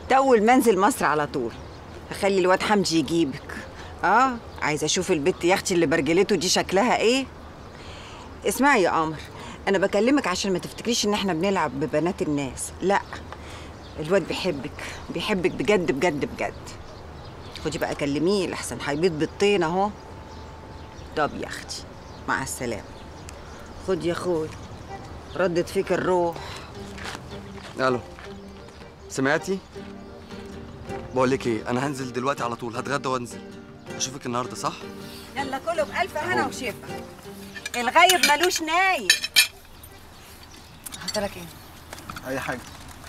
تأول منزل مصر على طول هخلي الواد حمدي يجيبك اه عايزه اشوف البت يا اختي اللي برجلته دي شكلها ايه اسمعي يا قمر انا بكلمك عشان ما تفتكريش ان احنا بنلعب ببنات الناس لا الواد بيحبك بيحبك بجد بجد بجد خدي بقى كلميه لحسن هيبيض بالطين اهو طب يا اختي مع السلامه خد يا اخوي ردت فيك الروح الو سمعتي بقول لك ايه انا هنزل دلوقتي على طول هتغدى وانزل اشوفك النهارده صح يلا كله بألف هنا وشفا الغايب ملوش نايم هحط لك ايه اي حاجه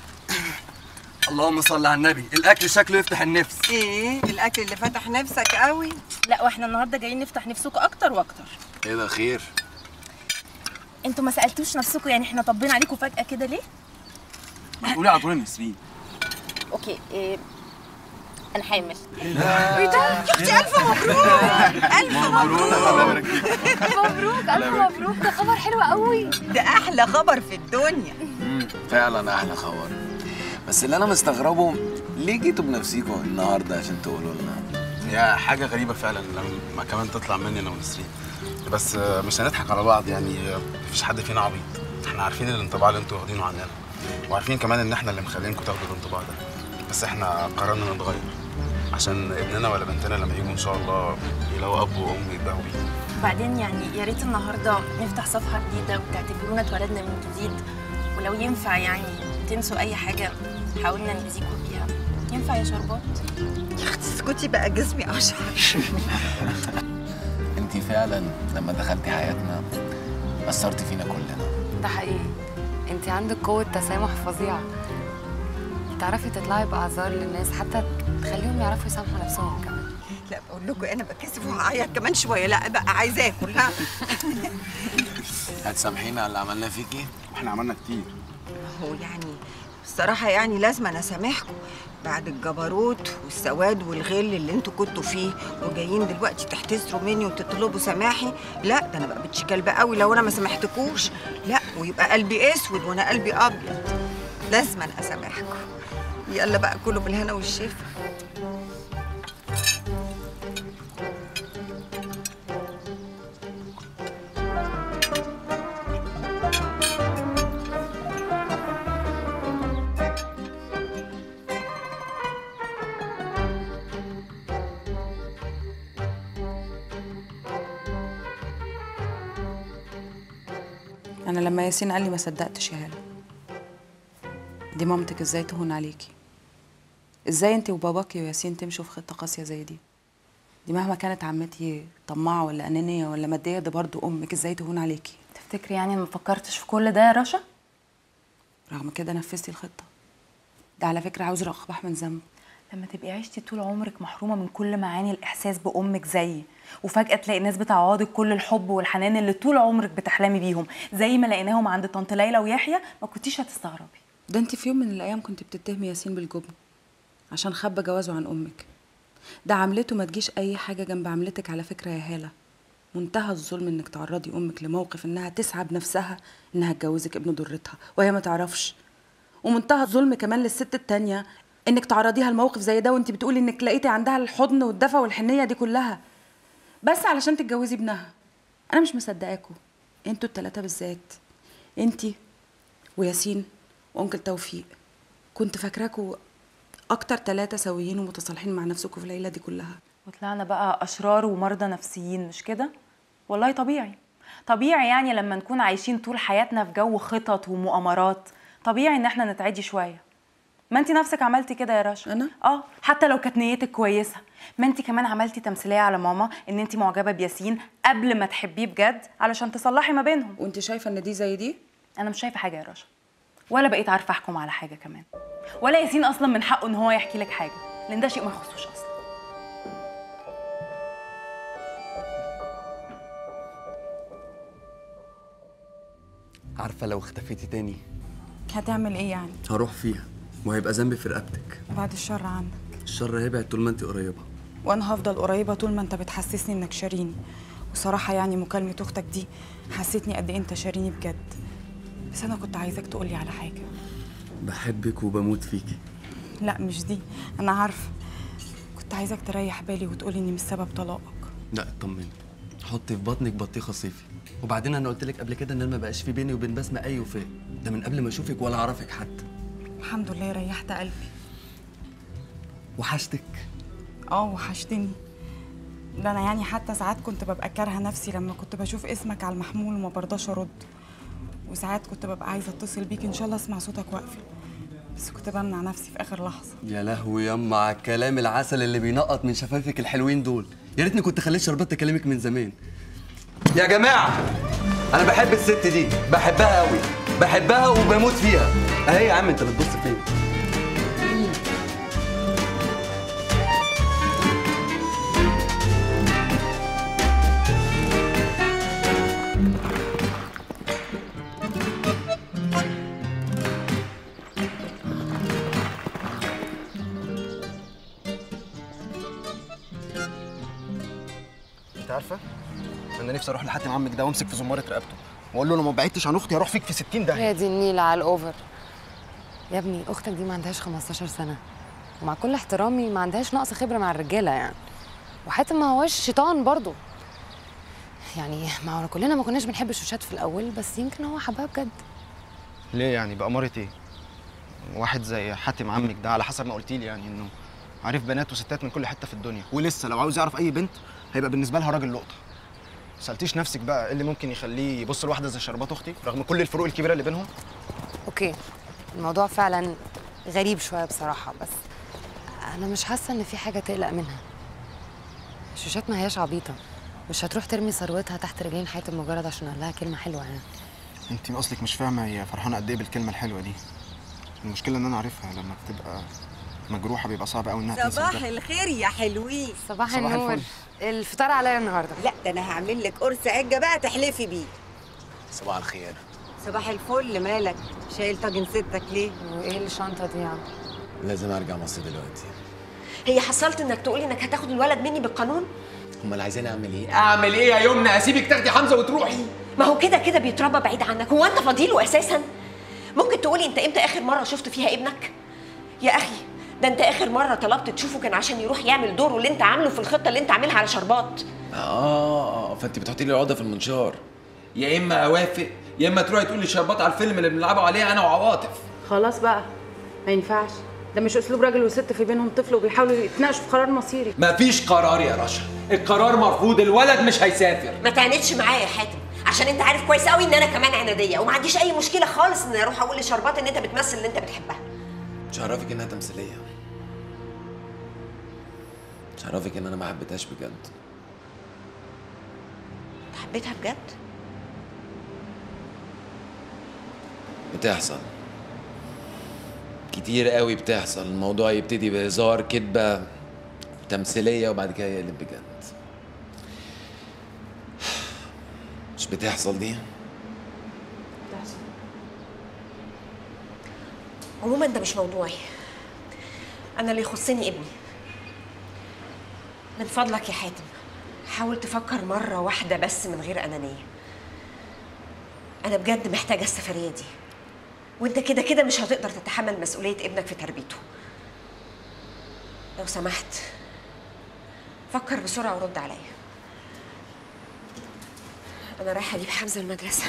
اللهم صل على النبي الاكل شكله يفتح النفس ايه الاكل اللي فتح نفسك قوي لا واحنا النهارده جايين نفتح نفسكم اكتر واكتر ايه ده خير انتوا ما سالتوش نفسكم يعني احنا طبينا عليكم فجاه كده ليه قولي على طول نسرين اوكي إيه انا حامل يا اختي الف مبروك الف مبروك مبروك الف مبروك ده خبر حلو قوي ده احلى خبر في الدنيا فعلا احلى خبر بس اللي انا مستغربه ليه جيتوا بنفسيكم النهارده عشان تقولوا لنا هي حاجة غريبة فعلا لما كمان تطلع مني انا ونسرين بس آه، مش هنضحك على بعض يعني آه، مفيش حد فينا عبيط احنا عارفين الانطباع اللي انتوا واخدينه عننا وعارفين كمان ان احنا اللي مخلينكم تاخدوا الانطباع ده بس احنا قررنا نتغير عشان ابننا ولا بنتنا لما يجوا ان شاء الله يلاقوا اب وام يتباهوا بيه وبعدين يعني يا ريت النهارده نفتح صفحه جديده وتعتبرونا اتولدنا من جديد ولو ينفع يعني تنسوا اي حاجه حاولنا نجزيكم بيها ينفع يا شربات يا اختي اسكتي بقى جسمي اشعر انت فعلا لما دخلتي حياتنا اثرتي فينا كلنا ده حقيقي انت عندك قوة تسامح فظيعة تعرفي تطلعي بأعذار للناس حتى تخليهم يعرفوا يسامحوا نفسهم كمان لا بقول لكم انا بكسف وهعيط كمان شويه لا بقى عايزه اكل ها هتسامحينا على اللي عملناه فيكي احنا عملنا كتير هو يعني الصراحه يعني لازم انا اسامحكم بعد الجبروت والسواد والغل اللي انتوا كنتوا فيه وجايين دلوقتي تحتسروا مني وتطلبوا سماحي لا ده انا بقى بنتش كلبه قوي لو انا ما سامحتكوش لا ويبقى قلبي اسود وانا قلبي ابيض لازم أنا اسامحكم يلا بقى كله بالهنا والشفا انا لما ياسين قال لي ما صدقتش يا هاله دي مامتك ازاي تهون عليكي ازاي انت وباباكي وياسين تمشوا في خطه قاسيه زي دي دي مهما كانت عمتي طماعه ولا انانيه ولا ماديه دي برضو امك ازاي تهون عليكي تفتكري يعني ما فكرتش في كل ده يا رشا رغم كده نفذتي الخطه ده على فكره عاوز رقبح من ذنب لما تبقي عشتي طول عمرك محرومه من كل معاني الاحساس بامك زيي وفجاه تلاقي ناس بتعوضك كل الحب والحنان اللي طول عمرك بتحلمي بيهم زي ما لقيناهم عند طنط ليلى ويحيى ما كنتيش هتستغربي ده انت في يوم من الايام كنت بتتهمي ياسين بالجبن عشان خبى جوازه عن امك ده عملته ما تجيش اي حاجه جنب عملتك على فكره يا هاله منتهى الظلم انك تعرضي امك لموقف انها تسعى بنفسها انها تجوزك ابن ضرتها وهي ما تعرفش ومنتهى الظلم كمان للست التانية انك تعرضيها لموقف زي ده وانت بتقولي انك لقيتي عندها الحضن والدفى والحنيه دي كلها بس علشان تتجوزي ابنها انا مش مصدقاكوا انتوا التلاتة بالذات انتي وياسين وانكل توفيق كنت فاكراكوا اكتر تلاتة سويين ومتصالحين مع نفسكوا في الليله دي كلها وطلعنا بقى اشرار ومرضى نفسيين مش كده والله طبيعي طبيعي يعني لما نكون عايشين طول حياتنا في جو خطط ومؤامرات طبيعي ان احنا نتعدي شويه ما انت نفسك عملتي كده يا رشا أنا؟ اه حتى لو كانت نيتك كويسه ما انت كمان عملتي تمثيليه على ماما ان انت معجبه بياسين قبل ما تحبيه بجد علشان تصلحي ما بينهم وانت شايفه ان دي زي دي انا مش شايفه حاجه يا رشا ولا بقيت عارفه احكم على حاجه كمان ولا ياسين اصلا من حقه ان هو يحكي لك حاجه لان ده شيء ما يخصوش اصلا عارفه لو اختفيتي تاني هتعمل ايه يعني هروح فيها وهيبقى ذنبي في رقبتك بعد الشر عنك الشر هيبعد طول ما انت قريبه وانا هفضل قريبه طول ما انت بتحسسني انك شاريني وصراحه يعني مكالمه اختك دي حسيتني قد ايه انت شاريني بجد بس انا كنت عايزاك تقولي على حاجه بحبك وبموت فيكي لا مش دي انا عارفه كنت عايزك تريح بالي وتقولي اني مش سبب طلاقك لا اطمني حطي في بطنك بطيخه صيفي وبعدين انا قلت لك قبل كده ان انا ما بقاش في بيني وبين بسمه اي وفاء ده من قبل ما اشوفك ولا اعرفك حتى الحمد لله ريحت قلبي وحشتك اه وحشتني ده انا يعني حتى ساعات كنت ببقى كارهه نفسي لما كنت بشوف اسمك على المحمول وما برضاش ارد وساعات كنت ببقى عايزه اتصل بيك ان شاء الله اسمع صوتك واقفل بس كنت بمنع نفسي في اخر لحظه يا لهوي ياما على الكلام العسل اللي بينقط من شفايفك الحلوين دول يا ريتني كنت خليت شربات تكلمك من زمان يا جماعه انا بحب الست دي بحبها قوي بحبها وبموت فيها اهي يا عم انت بتبص فين انت عارفه انا نفسي اروح لحاتم عمك ده وامسك في زماره رقبته واقول له لو ما بعدتش عن اختي هروح فيك في 60 داهيه هي دي النيلة على الأوفر يا ابني أختك دي ما عندهاش 15 سنة ومع كل احترامي ما عندهاش نقص خبرة مع الرجالة يعني وحاتم ما هوش شيطان برضه يعني ما هو كلنا ما كناش بنحب الشوشات في الأول بس يمكن هو حبها بجد ليه يعني بأمارة ايه واحد زي حاتم عمك ده على حسب ما قلتي لي يعني انه عارف بنات وستات من كل حته في الدنيا ولسه لو عاوز يعرف اي بنت هيبقى بالنسبه لها راجل لقطه سالتيش نفسك بقى ايه اللي ممكن يخليه يبص لواحده زي شربات اختي رغم كل الفروق الكبيره اللي بينهم أوكي الموضوع فعلا غريب شوية بصراحة بس أنا مش حاسة إن في حاجة تقلق منها الشوشات ما هياش عبيطة مش هتروح ترمي ثروتها تحت رجلين حاتم مجرد عشان قال لها كلمة حلوة يعني انت اصلك مش فاهمه هي فرحانه قد ايه بالكلمه الحلوه دي المشكله ان انا عارفها لما بتبقى مجروحه بيبقى صعب قوي انها تنسى صباح ده. الخير يا حلوين صباح, صباح النور الفل. الفطار عليا النهارده لا ده انا هعمل لك قرص عجه بقى تحلفي بيه صباح الخير صباح الفل مالك شايل طاجن ستك ليه وايه الشنطه دي يعني لازم ارجع مصر دلوقتي هي حصلت انك تقولي انك هتاخد الولد مني بالقانون امال عايزين اعمل ايه اعمل ايه يا يمنى اسيبك تاخدي حمزه وتروحي ما هو كده كده بيتربى بعيد عنك هو انت فضيله اساسا ممكن تقولي انت امتى اخر مره شفت فيها ابنك يا اخي ده انت اخر مره طلبت تشوفه كان عشان يروح يعمل دوره اللي انت عامله في الخطه اللي انت عاملها على شربات اه فانت بتحطي لي العقده في المنشار يا اما اوافق يا اما تروحي تقولي شربات على الفيلم اللي بنلعبه عليه انا وعواطف خلاص بقى ما ينفعش ده مش اسلوب راجل وست في بينهم طفل وبيحاولوا يتناقشوا في قرار مصيري مفيش قرار يا رشا القرار مرفوض الولد مش هيسافر ما تعاندش معايا يا حاتم عشان انت عارف كويس قوي ان انا كمان عناديه وما عنديش اي مشكله خالص ان اروح اقول لشربات ان انت بتمثل اللي انت بتحبها مش هعرفك انها تمثيليه مش هعرفك ان انا ما حبيتهاش بجد انت حبيتها بجد بتحصل كتير قوي بتحصل الموضوع يبتدي بهزار كدبة تمثيلية وبعد كده يقلب بجد مش بتحصل دي عموما ده مش موضوعي انا اللي يخصني ابني من فضلك يا حاتم حاول تفكر مرة واحدة بس من غير أنانية أنا بجد محتاجة السفرية دي وأنت كده كده مش هتقدر تتحمل مسؤولية ابنك في تربيته لو سمحت فكر بسرعة ورد عليا أنا رايحة أجيب حمزة المدرسة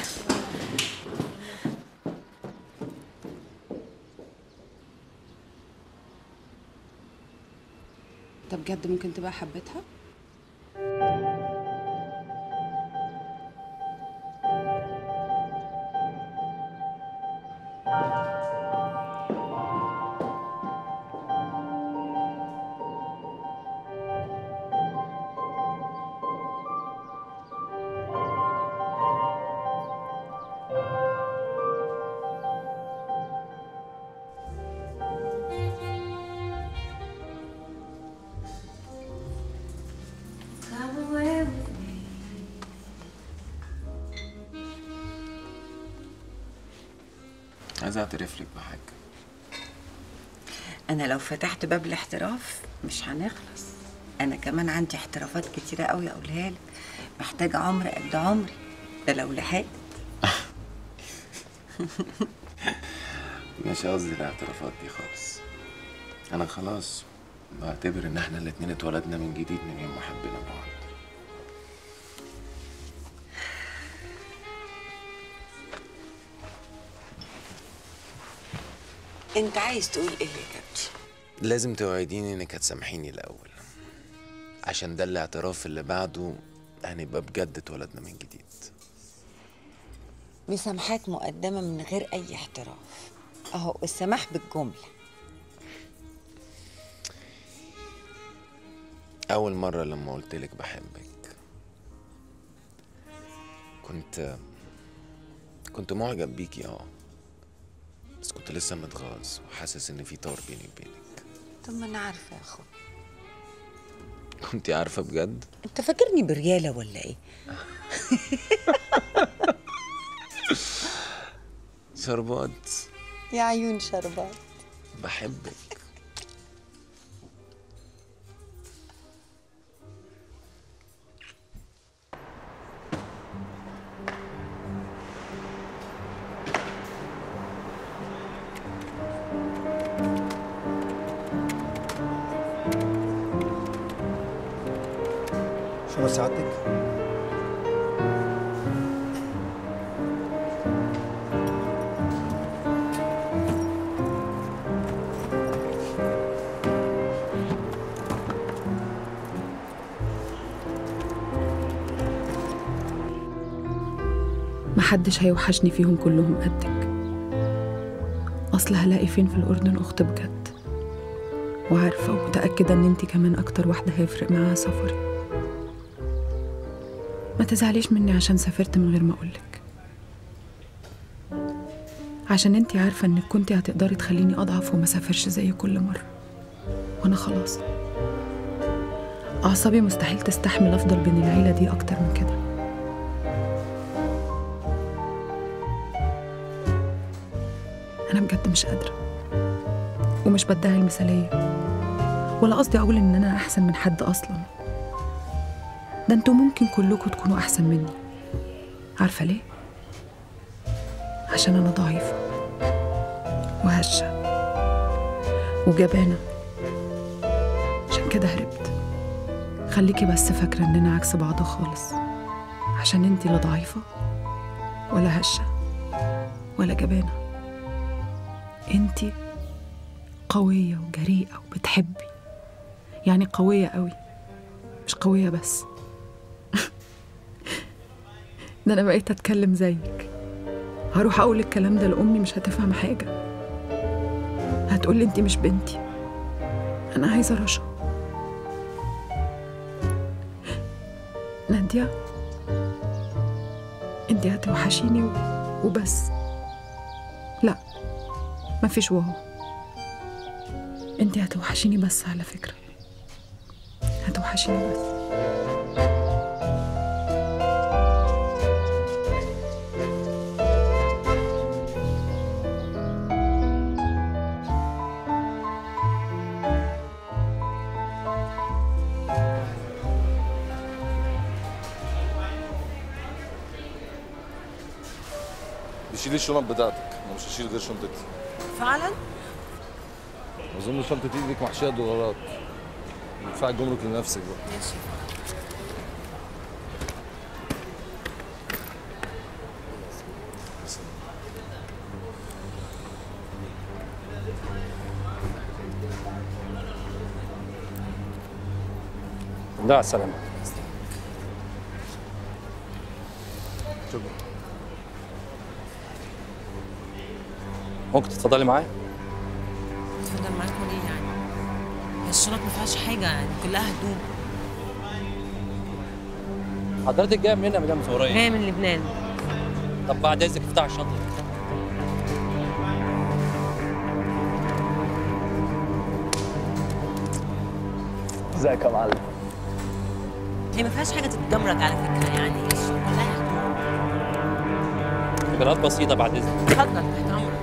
انت بجد ممكن تبقى حبيتها عايز اعترف لك بحاجة انا لو فتحت باب الاحتراف مش هنخلص انا كمان عندي احترافات كتيره قوي اقولها لك محتاجه عمر قد عمري ده لو لحقت مش قصدي الاعترافات دي خالص انا خلاص بعتبر ان احنا الاتنين اتولدنا من جديد من يوم ما حبينا بعض انت عايز تقول ايه يا كابتن لازم توعديني انك هتسامحيني الاول عشان ده الاعتراف اللي بعده هنبقى بجد اتولدنا من جديد مسامحات مقدمة من غير أي احتراف أهو السماح بالجملة اول مره لما قلت لك بحبك كنت كنت معجب بيكي اه بس كنت لسه متغاظ وحاسس ان في طار بيني وبينك طب ما أنا عارفة يا أخو كنت عارفه بجد أنت فاكرني بريالة ولا إيه؟ شربات يا عيون شربات بحبك شنو سعادتك؟ محدش هيوحشني فيهم كلهم قدك اصل هلاقي فين في الاردن اخت بجد وعارفه ومتاكده ان انتي كمان اكتر واحده هيفرق معاها سفري ما تزعليش مني عشان سافرت من غير ما اقولك عشان انتي عارفه انك كنتي هتقدري تخليني اضعف وما سافرش زي كل مره وانا خلاص اعصابي مستحيل تستحمل افضل بين العيله دي اكتر من كده أنا بجد مش قادرة ومش بدعي المثالية ولا قصدي أقول إن أنا أحسن من حد أصلا ده انتوا ممكن كلكم تكونوا أحسن مني عارفة ليه؟ عشان أنا ضعيفة وهشة وجبانة عشان كده هربت خليكي بس فاكرة إننا عكس بعض خالص عشان انتي لا ضعيفة ولا هشة ولا جبانة انتي قوية وجريئة وبتحبي يعني قوية قوي مش قوية بس ده أنا بقيت أتكلم زيك هروح أقول الكلام ده لأمي مش هتفهم حاجة هتقولي انتي مش بنتي أنا عايزة رشا نادية انتي هتوحشيني و- وبس لا مفيش وهو انتي هتوحشيني بس على فكرة هتوحشيني بس بشيل الشنط بتاعتك انا مش هشيل غير شنطتي فعلا اظن شنطتي ديك محشيه دولارات ادفع الجمرك لنفسك بقى ماشي لا السلامة شكرا ممكن تتفضلي معايا؟ اتفضل معاكم ليه يعني هي الشنط ما فيهاش حاجه يعني كلها هدوم حضرتك جاية منين يا مدام ثورية؟ جايه من لبنان طب بعد إذنك افتح الشنطة ازيك يا معلم؟ هي ما فيهاش حاجه تتجمرك على فكره يعني الشنط كلها هدوم إجراءات بسيطة بعد إذنك اتفضل تحت امرك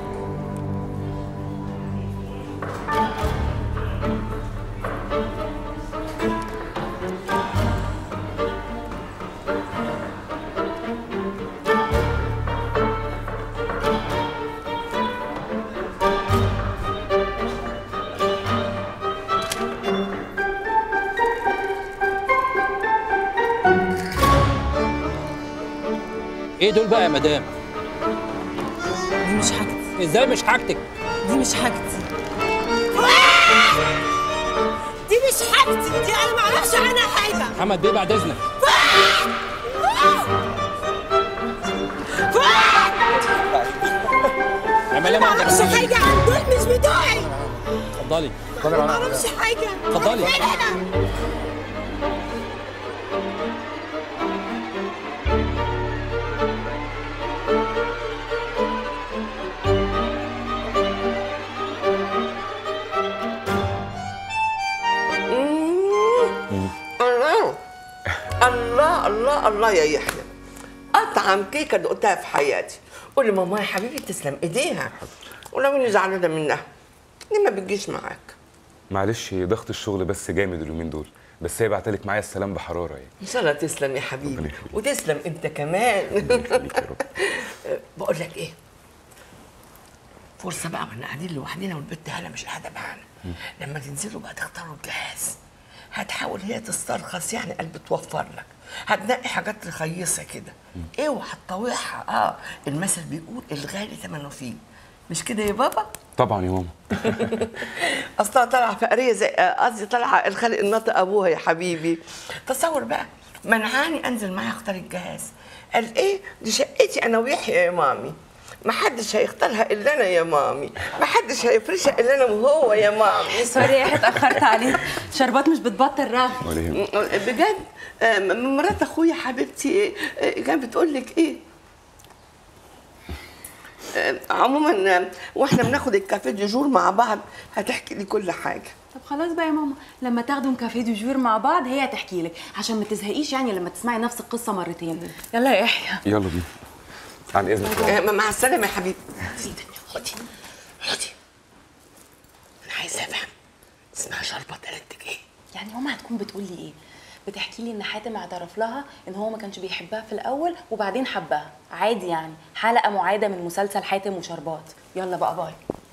ايه دول بقى يا مدام دي مش حاجتي ازاي مش حاجتك دي مش حاجتي دي مش حاجتي دي انا ما اعرفش عنها حاجه محمد بيه بعد اذنك اعمل انا ما اعرفش حاجه عن دول مش بتوعي اتفضلي انا ما اعرفش حاجه اتفضلي. فين انا الله الله الله الله يا يحيى اطعم كيكه دقتها في حياتي قول لي ماما يا حبيبي تسلم ايديها ولو اني زعلانه منها ليه ما بتجيش معاك معلش ضغط الشغل بس جامد اليومين دول بس هي بعتلك معايا السلام بحراره يعني ان شاء الله تسلم يا حبيبي وتسلم انت كمان بقول لك ايه فرصه بقى واحنا قاعدين لوحدنا والبنت هلا مش قاعده معانا لما تنزلوا بقى تختاروا الجهاز هتحاول هي تسترخص يعني قلب توفر لك هتنقي حاجات رخيصه كده اوعى تطوعها اه المثل بيقول الغالي ثمنه فيه مش كده يا بابا طبعا يا ماما اصلها طالعه فقريه زي آه، قصدي طالعه الخالق الناطق ابوها يا حبيبي تصور بقى منعاني انزل معاها اختار الجهاز قال ايه دي شقتي انا ويحيى يا مامي ما حدش هيختارها الا انا يا مامي ما حدش هيفرشها الا انا وهو يا مامي سوري يا اتاخرت عليك شربات مش بتبطل رغم بجد آه، م- مرات اخويا حبيبتي آه، كانت بتقول لك ايه آه، عموما آه، واحنا بناخد الكافيه دي جور مع بعض هتحكي لي كل حاجه طب خلاص بقى يا ماما لما تاخدوا كافيه دو جور مع بعض هي هتحكي لك عشان ما تزهقيش يعني لما تسمعي نفس القصه مرتين يلا يا يحيى يلا بينا عن اذنك آه، مع السلامه يا حبيبي خدي خدي انا عايزه افهم اسمها شربت قالت لك ايه يعني ماما هتكون بتقول لي ايه بتحكي لي ان حاتم اعترف لها ان هو ما كانش بيحبها في الاول وبعدين حبها عادي يعني حلقه معاده من مسلسل حاتم وشربات يلا بقى باي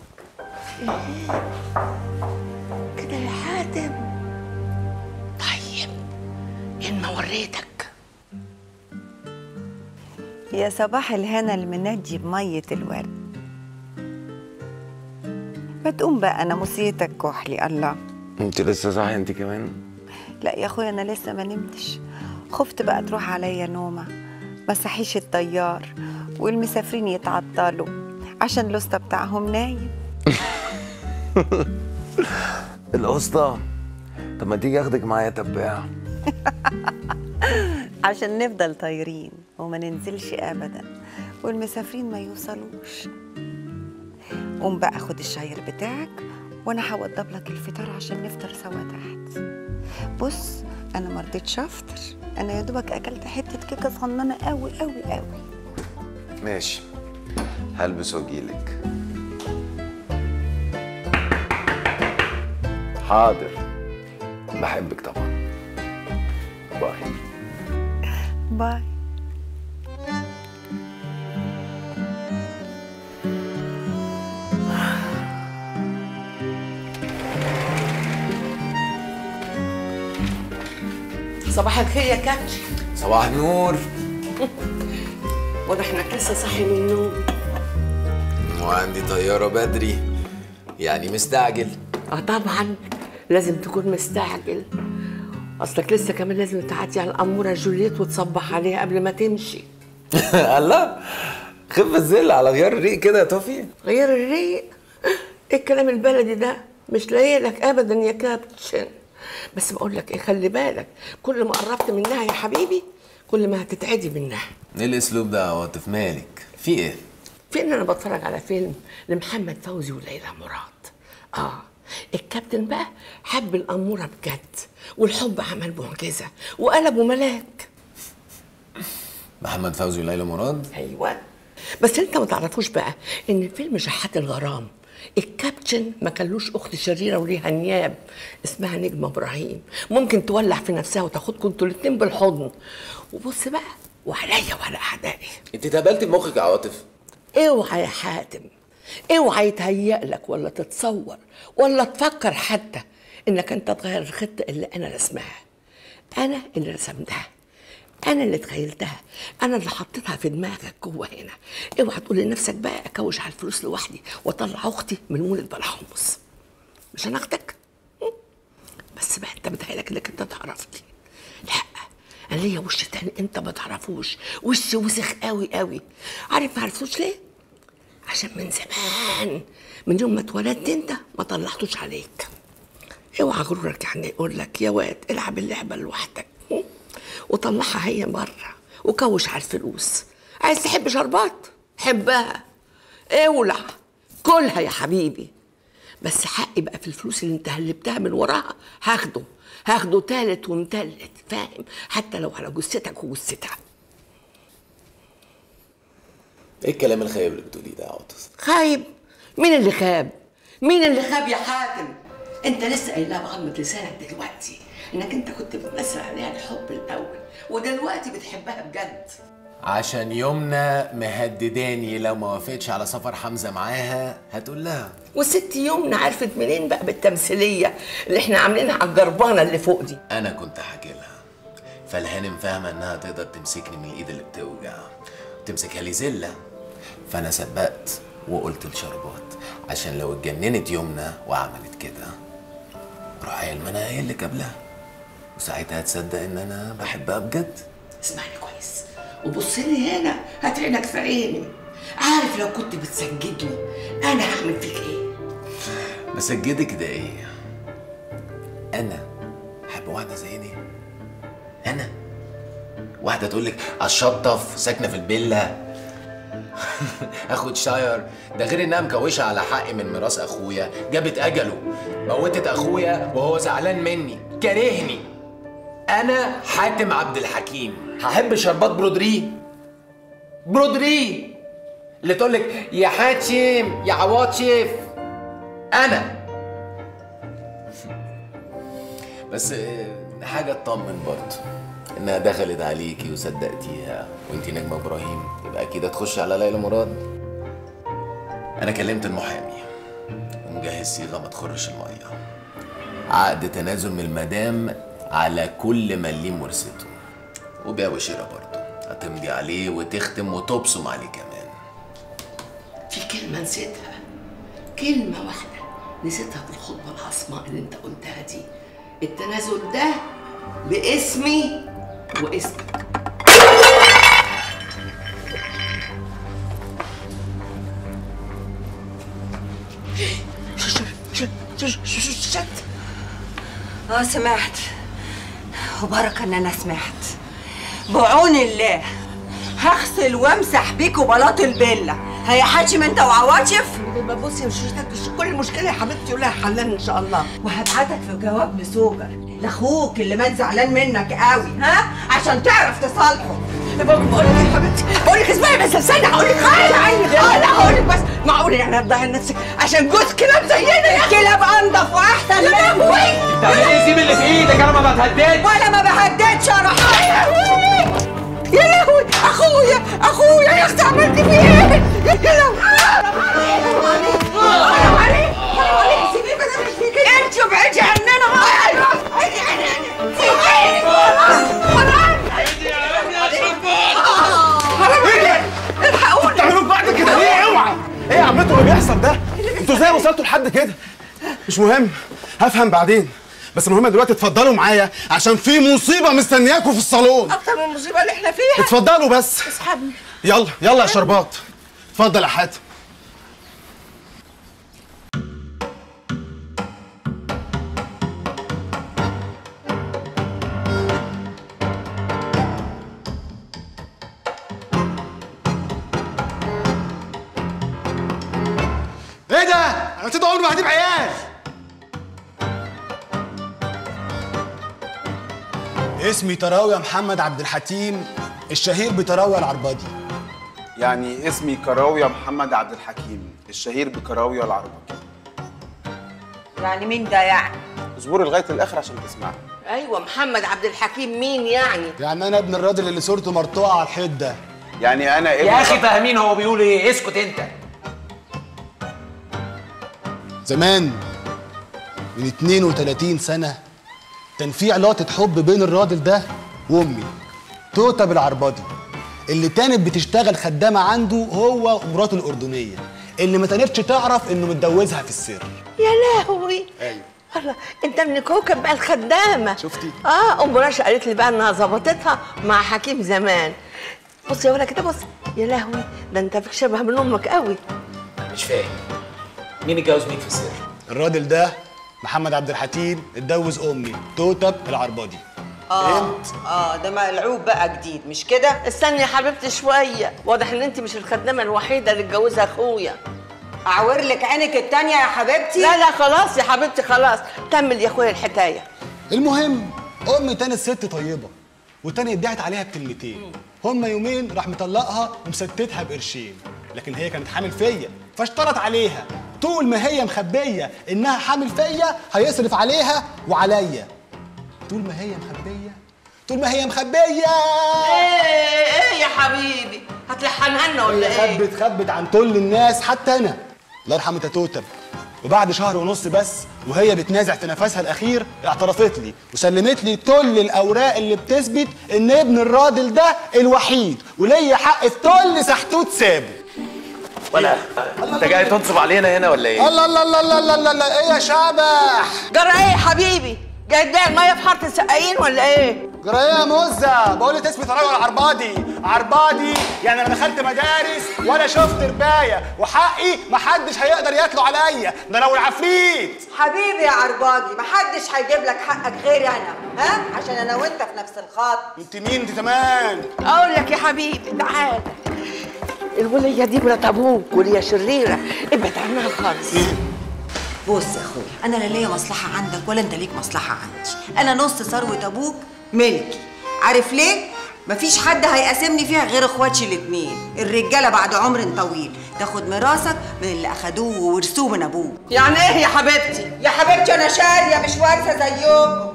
كده يا حاتم طيب ان ما وريتك يا صباح الهنا المنجي بمية الورد بتقوم بقى انا مسيتك كحلي الله انت لسه صاحيه انت كمان لا يا اخويا انا لسه ما نمتش خفت بقى تروح عليا نومه ما صحيش الطيار والمسافرين يتعطلوا عشان الاسطى بتاعهم نايم القسطى طب ما تيجي اخدك معايا تباع عشان نفضل طايرين وما ننزلش ابدا والمسافرين ما يوصلوش قوم بقى خد الشاير بتاعك وانا هوضب لك الفطار عشان نفطر سوا تحت بص انا ما رضيتش افطر انا يا دوبك اكلت حته كيكه صغننه قوي قوي قوي ماشي هلبس واجيلك حاضر بحبك طبعا باي باي صباح الخير يا كابتن صباح النور واضح انك لسه صاحي من النوم وعندي طيارة بدري يعني مستعجل اه طبعا لازم تكون مستعجل اصلك لسه كمان لازم تعدي على الاموره جوليت وتصبح عليها قبل ما تمشي الله خف الزل على غيار الريق كده يا توفي غير الريق ايه الكلام البلدي ده مش لايقلك ابدا يا كابتن بس بقول لك ايه خلي بالك كل ما قربت منها يا حبيبي كل ما هتتعدي منها ايه الاسلوب ده يا عاطف مالك في ايه في ان انا بتفرج على فيلم لمحمد فوزي وليلى مراد اه الكابتن بقى حب الاموره بجد والحب عمل معجزه وقلبه ملاك محمد فوزي وليلى مراد ايوه بس انت ما تعرفوش بقى ان فيلم شحات الغرام الكابتن ما كانلوش اخت شريره وليها نياب اسمها نجمه ابراهيم ممكن تولع في نفسها وتاخدكم انتوا الاتنين بالحضن وبص بقى وعليا وعلى اعدائي انت اتهبلتي بمخك يا عاطف اوعى يا حاتم اوعى يتهيأ لك ولا تتصور ولا تفكر حتى انك انت تغير الخطه اللي انا رسمها انا اللي رسمتها انا اللي تخيلتها انا اللي حطيتها في دماغك جوه هنا اوعى تقول لنفسك بقى اكوش على الفلوس لوحدي واطلع اختي من مولد بلا حمص مش انا اختك م? بس بقى انت متهيألك انك انت تعرفني لا انا ليا وش تاني انت ما تعرفوش وش وسخ قوي قوي عارف ما عرفتوش ليه عشان من زمان من يوم ما اتولدت انت ما طلعتوش عليك اوعى غرورك يعني يقول لك يا واد العب اللعبه لوحدك م? وطلعها هي بره وكوش على الفلوس عايز تحب شربات حبها اولع كلها يا حبيبي بس حقي بقى في الفلوس اللي انت هلبتها من وراها هاخده هاخده تالت ومتلت فاهم حتى لو على جثتك وجثتها ايه الكلام الخايب اللي بتقوليه ده يا عاطف خايب مين اللي خاب مين اللي خاب يا حاتم انت لسه قايلها بغمة لسانك دلوقتي انك انت كنت بتمثل عليها الحب الاول ودلوقتي بتحبها بجد عشان يمنى مهدداني لو ما وافقتش على سفر حمزه معاها هتقول لها والست يومنا عرفت منين بقى بالتمثيليه اللي احنا عاملينها على الجربانه اللي فوق دي انا كنت حكي لها فالهانم فاهمه انها تقدر تمسكني من الايد اللي بتوجع تمسكها لي زله فانا سبقت وقلت لشربات عشان لو اتجننت يمنى وعملت كده روح قايل ما انا قايل لك قبلها وساعتها تصدق ان انا بحبها بجد اسمعني كويس وبص لي هنا هات عينك في عيني عارف لو كنت بتسجدني انا هعمل فيك ايه بسجدك ده ايه انا احب واحده زي دي انا واحده تقول لك اشطف ساكنه في الفيلا اخد شاير ده غير انها مكوشه على حقي من ميراث اخويا جابت اجله موتت اخويا وهو زعلان مني كارهني انا حاتم عبد الحكيم هحب شربات برودري برودري اللي تقول لك يا حاتم يا عواطف انا بس آه، حاجه تطمن برضه انها دخلت عليكي وصدقتيها وانتي نجم ابراهيم يبقى اكيد هتخش على ليلى مراد انا كلمت المحامي ومجهز صيغه ما تخرش الميه عقد تنازل من المدام على كل مليم ورثته وبيع وشراء برضه هتمضي عليه وتختم وتبصم عليه كمان في كلمه نسيتها كلمه واحده نسيتها في الخطبه العصماء اللي انت قلتها دي التنازل ده باسمي واسمك شت اه سمعت وبركة ان انا سمعت بعون الله هغسل وامسح بيكوا بلاط البلة هيا حاتم انت وعواطف بصي مش مش كل مشكله يا حبيبتي ولها حلال ان شاء الله وهبعتك في جواب لسوجر لاخوك اللي مات زعلان منك قوي ها عشان تعرف تصالحه بقول لك يا حبيبتي بقول لك اسمعي بس استنى هقول لك حاجه عيني لا هقول لك بس معقول يعني هتضحي نفسك عشان جوز كلاب زينا يا الكلاب انضف واحسن يا لهوي طب ايه سيب اللي في ايدك انا ما بتهددش ولا ما بهددش انا يا لهوي اخويا اخويا يا اختي عملت فيه ايه يا لهوي حرام عليك حرام عليك حرام عليك سيبيه بس مش فيك انت ابعدي عننا عيني عيني عيني سيبيني حرام الحقوني تعملوا في بعض كده ليه اوعى ايه يا عمتو اللي بيحصل ده انتوا ازاي وصلتوا لحد كده مش مهم هفهم بعدين بس المهم دلوقتي اتفضلوا معايا عشان في مصيبه مستنياكوا في الصالون اكتر من المصيبه اللي احنا فيها اتفضلوا بس اسحبني يلا يلا يا شربات اتفضل يا حاتم ايه ده؟ انا نسيت عمري ما هجيب عيال اسمي تراوي محمد عبد الحكيم الشهير بتراوي العرباجي يعني اسمي كراوية محمد عبد الحكيم الشهير بكراوية العربجي يعني مين ده يعني اصبري لغاية الآخر عشان تسمعي ايوه محمد عبد الحكيم مين يعني يعني انا ابن الراجل اللي صورته مرطوعه على الحيط ده يعني أنا ابن يا اخي فاهمين هو بيقول ايه اسكت انت زمان من 32 سنة كان في علاقة حب بين الراجل ده وأمي توته بالعرباضي اللي كانت بتشتغل خدامه عنده هو ومراته الاردنيه اللي ما كانتش تعرف انه متجوزها في السر يا لهوي ايوه والله انت من كوكب بقى الخدامه شفتي اه ام رشا قالت لي بقى انها ظبطتها مع حكيم زمان بص يا ولا كده بص يا لهوي ده انت فيك شبه من امك قوي مش فاهم مين اتجوز مين في السر؟ الراجل ده محمد عبد الحكيم اتجوز امي توته العرباضي اه اه ده ملعوب بقى جديد مش كده استني يا حبيبتي شويه واضح ان انت مش الخدامه الوحيده اللي اتجوزها اخويا اعور لك عينك التانية يا حبيبتي لا لا خلاص يا حبيبتي خلاص كمل يا اخويا الحكايه المهم امي تاني ست طيبه وتاني ادعت عليها بكلمتين هما يومين راح مطلقها ومستتها بقرشين لكن هي كانت حامل فيا فاشترط عليها طول ما هي مخبيه انها حامل فيا هيصرف عليها وعليا طول ما هي مخبيه طول ما هي مخبيه ايه ايه يا حبيبي هتلحنها لنا ولا هي ايه خبت خبت عن كل الناس حتى انا الله يرحمه توتم وبعد شهر ونص بس وهي بتنازع في نفسها الاخير اعترفت لي وسلمت لي كل الاوراق اللي بتثبت ان ابن الراجل ده الوحيد وليا حق في كل سحتوت سابه ولا انت جاي تنصب علينا هنا ولا ايه؟ الله الله الله الله الله الله, الله. ايه يا شبح جرى ايه يا حبيبي جاي تبيع الميه في حاره السقايين ولا ايه جرى ايه يا مزه بقول لي تثبت راجل عرباضي عرباضي يعني انا دخلت مدارس ولا شفت ربايه وحقي محدش هيقدر يطلع عليا ده لو العفريت حبيبي يا عرباجي محدش هيجيب لك حقك غيري انا ها عشان انا وانت في نفس الخط انت مين انت كمان اقول لك يا حبيبي تعال الولية دي مرات ابوك ولية شريرة ابعد عنها خالص بص يا اخويا انا لا ليا مصلحه عندك ولا انت ليك مصلحه عندي انا نص ثروه ابوك ملكي عارف ليه مفيش حد هيقاسمني فيها غير اخواتي الاتنين الرجاله بعد عمر طويل تاخد ميراثك من اللي اخدوه وورثوه من ابوك يعني ايه يا حبيبتي يا حبيبتي انا شاريه مش وارثه زيكم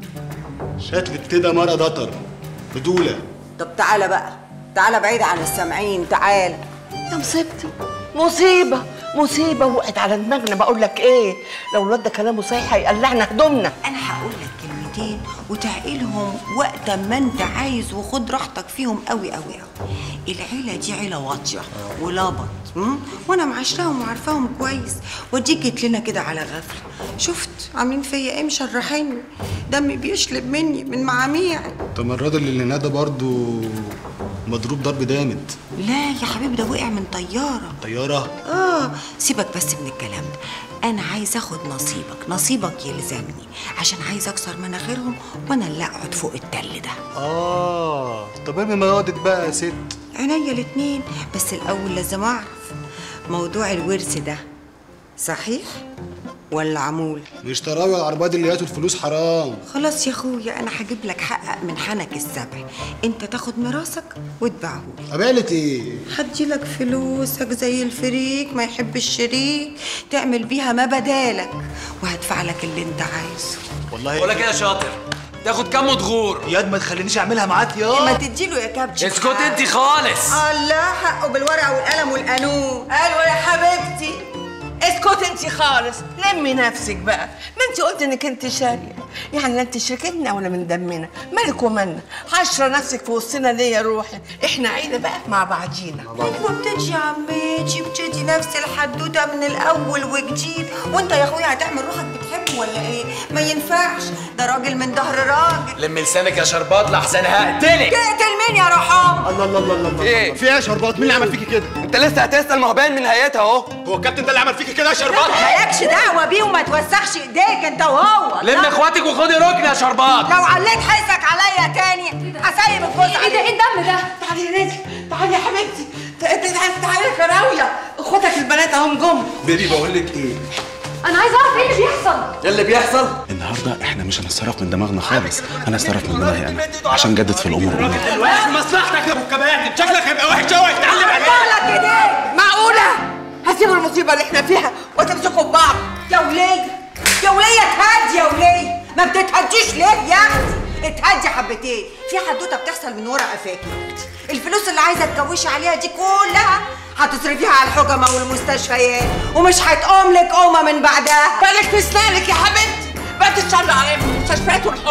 شكلك كده مرة دطر بدولة طب تعالى بقى تعالى بعيد عن السامعين تعالى يا مصيبتي مصيبة مصيبة وقعت على دماغنا بقول لك ايه لو الواد ده كلامه صحيح هيقلعنا هدومنا انا هقول لك كلمتين وتعقلهم وقت ما انت عايز وخد راحتك فيهم قوي قوي قوي العيله دي عيله واطيه ولابط مم؟ وانا معاشراهم وعارفاهم كويس وديك جيت لنا كده على غفله شفت عاملين فيا ايه مشرحيني دمي بيشلب مني من معاميعي طب ما الراجل اللي هناك ده برضه مضروب ضرب جامد لا يا حبيبي ده وقع من طياره طيارة اه سيبك بس من الكلام ده انا عايز اخد نصيبك نصيبك يلزمني عشان عايز اكسر مناخيرهم وانا اللي اقعد فوق التل ده اه طب ارمي مياضك بقى يا ست عينيا الاتنين بس الاول لازم اعرف موضوع الورث ده صحيح ولا عمول مش تراوي العربات اللي هاتوا الفلوس حرام خلاص يا اخويا انا هجيب لك حقك من حنك السبع انت تاخد ميراثك وتبيعهولي قبالة ايه هدي لك فلوسك زي الفريك ما يحب الشريك تعمل بيها ما بدالك وهدفع لك اللي انت عايزه والله بقول لك ايه يا شاطر تاخد كام مدغور ياد ما تخلينيش اعملها معاك ما يا تديله يا كابتن اسكت انت خالص الله حقه بالورقه والقلم والقانون ايوه يا حبيبتي اسكت انت خالص لمي نفسك بقى ما انت قلت انك انت شاريه يعني لا انت شريكتنا ولا من دمنا مالك ومالنا حشره نفسك في وسطنا ليه يا روحي احنا عيله بقى مع بعضينا ايوه بتجي يا عمتي بتدي نفس الحدوته من الاول وجديد وانت يا اخويا هتعمل روحك بتحبه ولا ايه ما ينفعش ده راجل من ظهر راجل لم لسانك يا شربات لحسن هقتلك تقتل مين يا رحام الله الله الله الله ايه في ايه يا شربات مين اللي عمل فيكي كده انت لسه هتسال ما هو باين من نهايتها اهو هو الكابتن ده اللي عمل فيكي كده يا شربات مالكش دعوه بيه وما توسخش ايديك انت وهو لم اخواتك وخدي ركن يا شربات لو عليت حسك عليا تاني هسيب الجوز ايه ده ايه الدم ده تعالي يا نادي تعالي يا حبيبتي تعالي تعالي يا كراويه اخواتك البنات اهم جم بيبي بقول لك ايه انا عايزه اعرف ايه اللي بيحصل ايه اللي بيحصل النهارده احنا مش هنتصرف من دماغنا خالص انا هتصرف من دماغي انا عشان جدد في الامور امور مصلحتك يا ابو الكباتن شكلك هيبقى وحش قوي اتعلم لك ايديك معقوله هسيبوا المصيبه اللي احنا فيها وتمسكوا ببعض يا وليه يا وليه اتهدي يا وليه ما بتتهديش ليه يا اختي اتهدي حبتين في حدوته بتحصل من ورا قفاكي الفلوس اللي عايزه تكوشي عليها دي كلها هتصرفيها على الحجمه والمستشفيات ومش هتقوم لك قومه من بعدها بالك في اسنانك يا حبيبتي بقى تشتغل عليا في المستشفيات والحكمه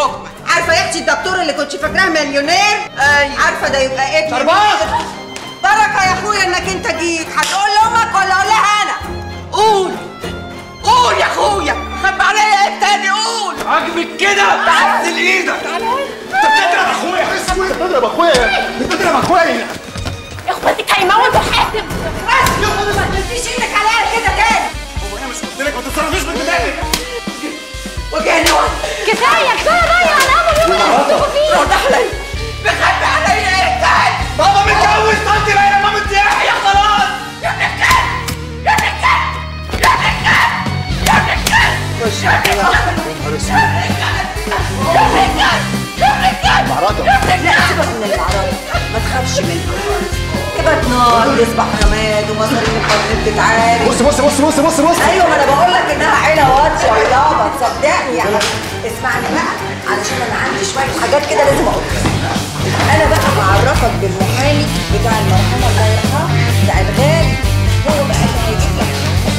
عارفه يا اختي الدكتور اللي كنت فاكراه مليونير ايوه عارفه ده يبقى ابني شربات! بركه يا اخويا انك انت جيت هتقول لامك ولا اقول لها انا قول قول يا اخويا خب عليا ايه تاني قول عاجبك كده تعال ايدك انت بتضرب اخويا انت بتضرب اخويا انت بتضرب اخويا اخواتك هيموتوا حاتم بس ما تمديش ايدك عليا كده تاني هو انا مش قلت لك ما تتصرفيش بدماغك وجهني وقت كفايه كفايه ضيع الامل يوم اللي هتشوفوا فيه واضح عليا بخبي عليا ايه تاني بابا متجوز طنط بقى يا مامة يحيى خلاص يا ابن الكلب يا ابن الكلب يا ابن الكلب يا ابن الكلب خش يا كده يا نهار اسود يا ابن الكلب يا ابن الكلب معرضة يا ابن لا الكلب سيبك من العراض ما تخافش منها تبقى نار تصبح رماد ومصاريف القرن بتتعارك بص بص بص بص بص بص ايوه ما انا بقول لك انها عيله واطيه ويابا تصدقني يعني اسمعني بقى علشان انا عندي شويه حاجات كده لازم اقولها انا بقى بعرفك بالمحامي بتاع المرحومه الله يرحمها بتاع الغالي هو بقى اللي هيجيب لك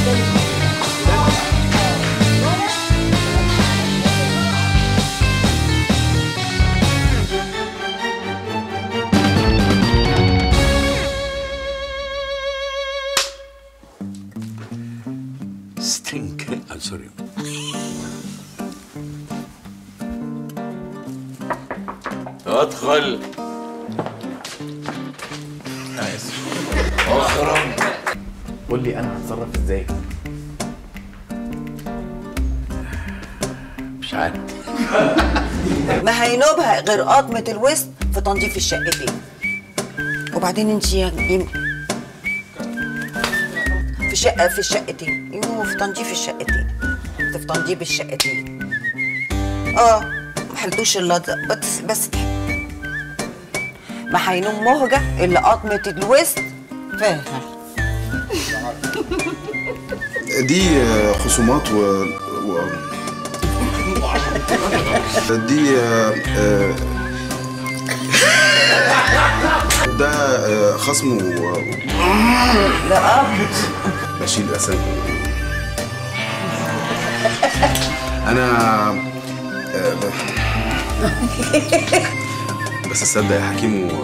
ستينك I'm sorry ادخل اخرم قول لي انا هتصرف ازاي مش عارف ما هينوبها غير قطمة الوسط في تنظيف الشقتين وبعدين انت يا يم- في شقة في الشقتين يوه في تنظيف الشقتين في تنظيف الشقتين اه ما حلتوش اللزق بس بس ما هينوم مهجة اللي قطمة الوسط فاهم دي آه، خصومات و, و... دي آه، آه، ده آه، خصم و... لا بشيل اسامي انا آه، بس تصدق يا حكيم و...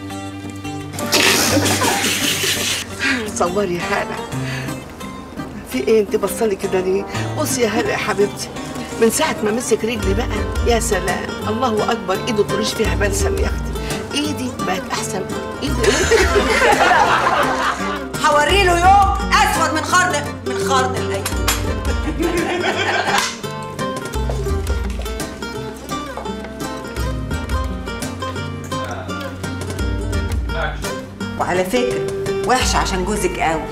صوري يا هلا في ايه انت بصلي كده ليه بصي يا هلا يا حبيبتي من ساعة ما مسك رجلي بقى يا سلام الله أكبر إيده طريش فيها بلسم يا أختي إيدي بقت أحسن إيدي هوري له يوم اسود من خرن من خرن الايام وعلى فكره وحشه عشان جوزك قوي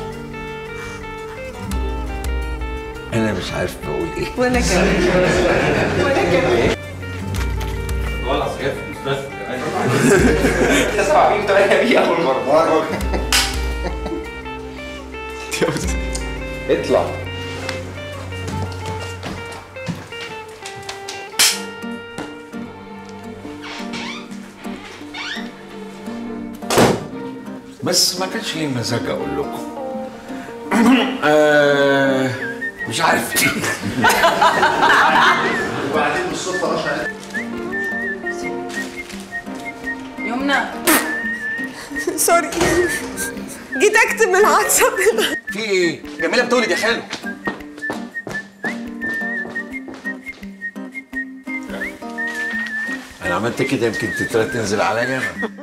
انا مش عارف بقول ايه وانا كمان وانا كمان والله صيف بس تسمع مين طريقه بيه اول مره اطلع بس ما كانش لي مزاج اقول لكم آه مش عارف ايه وبعدين بالصدفه رشا يمنى سوري جيت اكتب الواتساب في ايه؟ جميلة بتولد يا خالو انا عملت كده يمكن تترى تنزل عليا انا